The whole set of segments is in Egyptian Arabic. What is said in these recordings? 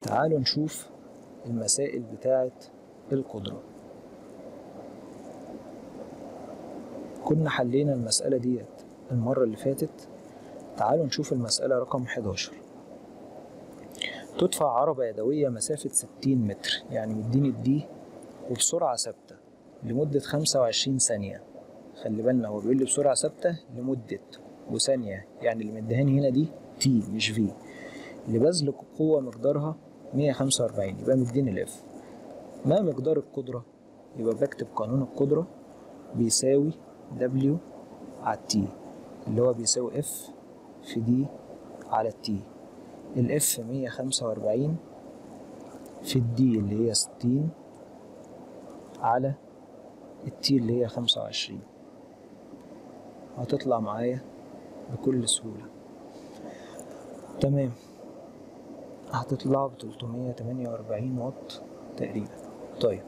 تعالوا نشوف المسائل بتاعة القدرة كنا حلينا المسألة ديت المرة اللي فاتت تعالوا نشوف المسألة رقم 11 تدفع عربة يدوية مسافة 60 متر يعني مديني الدي وبسرعة ثابتة لمدة 25 ثانية خلي بالنا هو بيقول لي بسرعة ثابتة لمدة وثانية يعني اللي مديهاني هنا دي تي مش في لبذل قوة مقدارها 145 يبقى مديني الاف ما مقدار القدرة يبقى بكتب قانون القدرة بيساوي W على T اللي هو بيساوي F في دي على التي الاف 145 في الدي اللي هي 60 على التي اللي هي 25 هتطلع معايا بكل سهولة تمام هتطلع ب 348 واط تقريبا طيب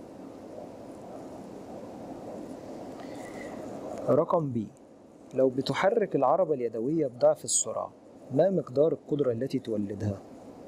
رقم بي لو بتحرك العربة اليدوية بضعف السرعة ما مقدار القدرة التي تولدها؟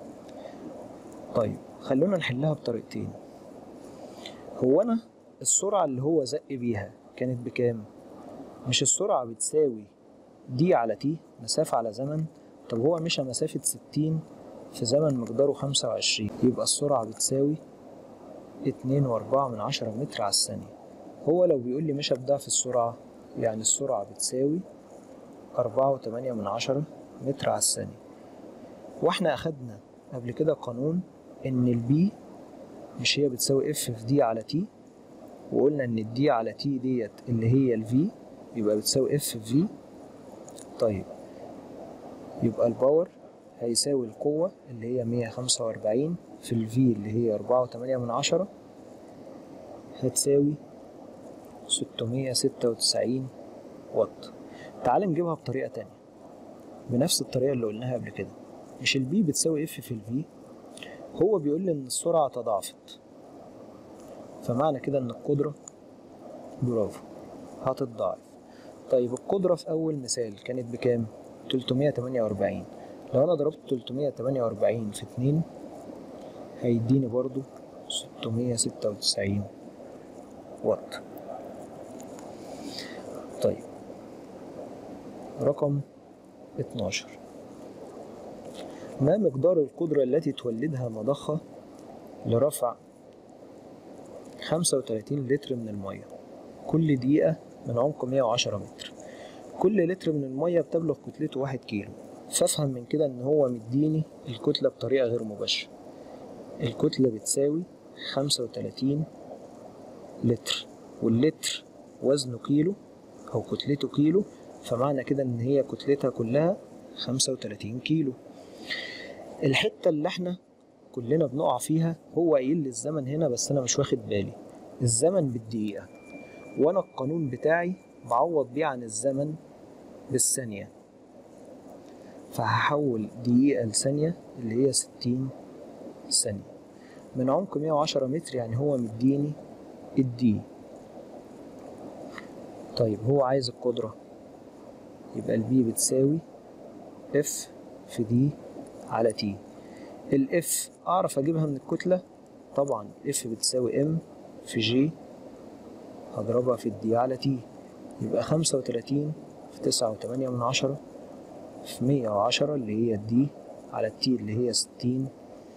طيب خلونا نحلها بطريقتين هو أنا السرعة اللي هو زق بيها كانت بكام؟ مش السرعة بتساوي دي على تي مسافة على زمن طب هو مشى مسافة ستين في زمن مقداره خمسة وعشرين يبقى السرعة بتساوي اتنين وأربعة من عشرة متر على الثانية هو لو بيقول لي مشى بضعف السرعة يعني السرعة بتساوي أربعة وتمانية من عشرة متر على الثانية واحنا أخدنا قبل كده قانون إن البي مش هي بتساوي اف في دي على تي وقلنا إن الدي على تي ديت اللي هي الفي يبقى بتساوي اف في في طيب يبقى الباور هيساوي القوة اللي هي مية خمسة وأربعين في الفي اللي هي أربعة وتمانية من عشرة هتساوي ستمية ستة وتسعين واط تعال نجيبها بطريقة تانية بنفس الطريقة اللي قلناها قبل كده مش البي بتساوي اف في الفي هو بيقول لي ان السرعة تضاعفت فمعنى كده ان القدرة برافو هتتضاعف طيب القدرة في أول مثال كانت بكام؟ 348 لو أنا ضربت 348 في 2 هيديني برضو 696 واط طيب رقم 12 ما مقدار القدرة التي تولدها مضخة لرفع 35 لتر من المية كل دقيقة من عمق 110 متر كل لتر من المية بتبلغ كتلته واحد كيلو فافهم من كده ان هو مديني الكتلة بطريقة غير مباشرة الكتلة بتساوي 35 لتر واللتر وزنه كيلو او كتلته كيلو فمعنى كده ان هي كتلتها كلها 35 كيلو الحتة اللي احنا كلنا بنقع فيها هو قايل لي الزمن هنا بس انا مش واخد بالي الزمن بالدقيقة وانا القانون بتاعي بعوض بيه عن الزمن بالثانية فهحول دقيقة لثانية اللي هي ستين ثانية من عمق 110 متر يعني هو مديني الدي طيب هو عايز القدرة يبقى البي بتساوي اف في دي على تي الاف اعرف اجيبها من الكتلة طبعا اف بتساوي ام في جي هضربها في الدي على تي يبقى خمسة وتلاتين في تسعة وتمانية من عشرة في مية وعشرة اللي هي الدي على التي اللي هي ستين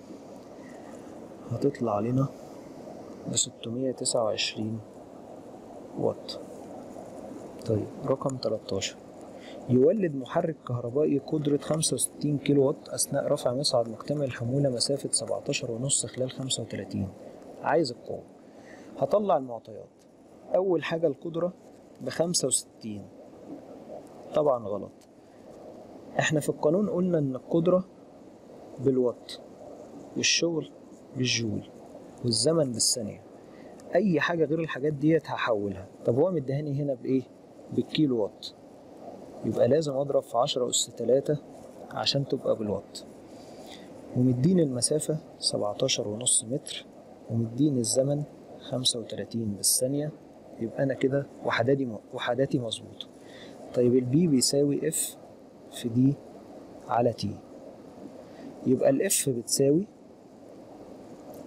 هتطلع لنا بستمية تسعة وعشرين واط طيب رقم تلاتاشر يولد محرك كهربائي قدرة 65 كيلو وات أثناء رفع مصعد مكتمل الحمولة مسافة 17 ونص خلال 35 عايز القوة هطلع المعطيات أول حاجة القدرة بخمسة وستين طبعا غلط احنا في القانون قلنا ان القدرة بالوات والشغل بالجول والزمن بالثانية اي حاجة غير الحاجات ديت هحولها طب هو مديهاني هنا بايه بالكيلو وات يبقى لازم اضرب في عشرة اس تلاتة عشان تبقى بالوات ومديني المسافة سبعتاشر ونص متر ومديني الزمن خمسة وتلاتين بالثانية يبقى أنا كده وحداتي وحداتي مظبوطة طيب البي بيساوي اف في دي على تي يبقى الاف بتساوي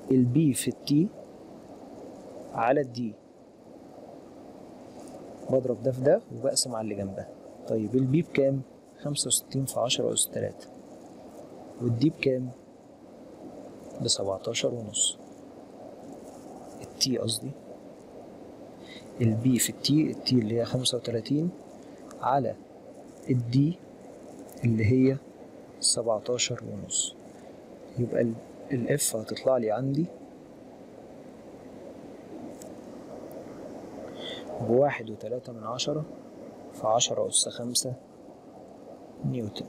البي في التي على الدي بضرب ده في ده وبقسم على اللي جنبها طيب البي بكام؟ خمسة وستين في عشرة أس تلاتة والدي بكام؟ بسبعتاشر ونص التي قصدي البي في التي التي اللي هي خمسة وتلاتين على الدي اللي هي سبعتاشر ونص يبقى الاف هتطلع لي عندي بواحد وتلاتة من عشرة في عشرة أس خمسة نيوتن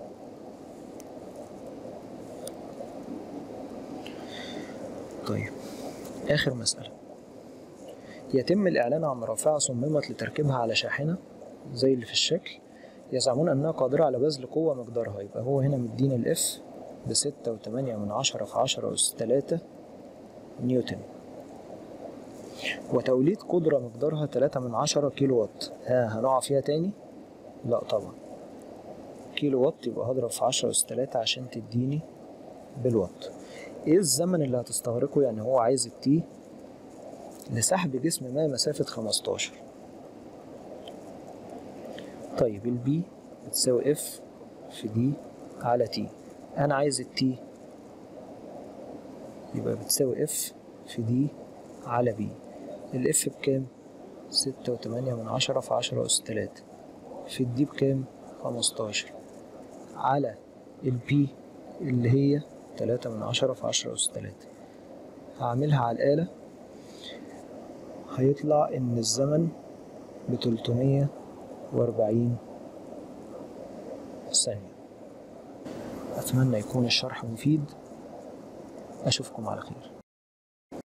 طيب آخر مسألة يتم الإعلان عن رافعة صممت لتركيبها على شاحنة زي اللي في الشكل يزعمون أنها قادرة على بذل قوة مقدارها يبقى هو هنا مدينا الإف بستة وتمانية من عشرة في عشرة أس تلاتة نيوتن وتوليد قدرة مقدارها تلاتة من عشرة كيلو وات ها هنقع فيها تاني؟ لا طبعا كيلو وات يبقى هضرب في عشرة أس تلاتة عشان تديني بالوات ايه الزمن اللي هتستغرقه يعني هو عايز التي لسحب جسم ما مسافة خمستاشر طيب البي بتساوي اف في دي على تي انا عايز التي يبقى بتساوي اف في دي على بي الاف بكام ستة وتمانية من عشرة في عشرة أس تلاتة في الدي بكام خمستاشر على البي اللي هي تلاتة من عشرة في عشرة أس تلاتة هعملها على الآلة هيطلع إن الزمن بتلتمية وأربعين ثانية أتمنى يكون الشرح مفيد أشوفكم على خير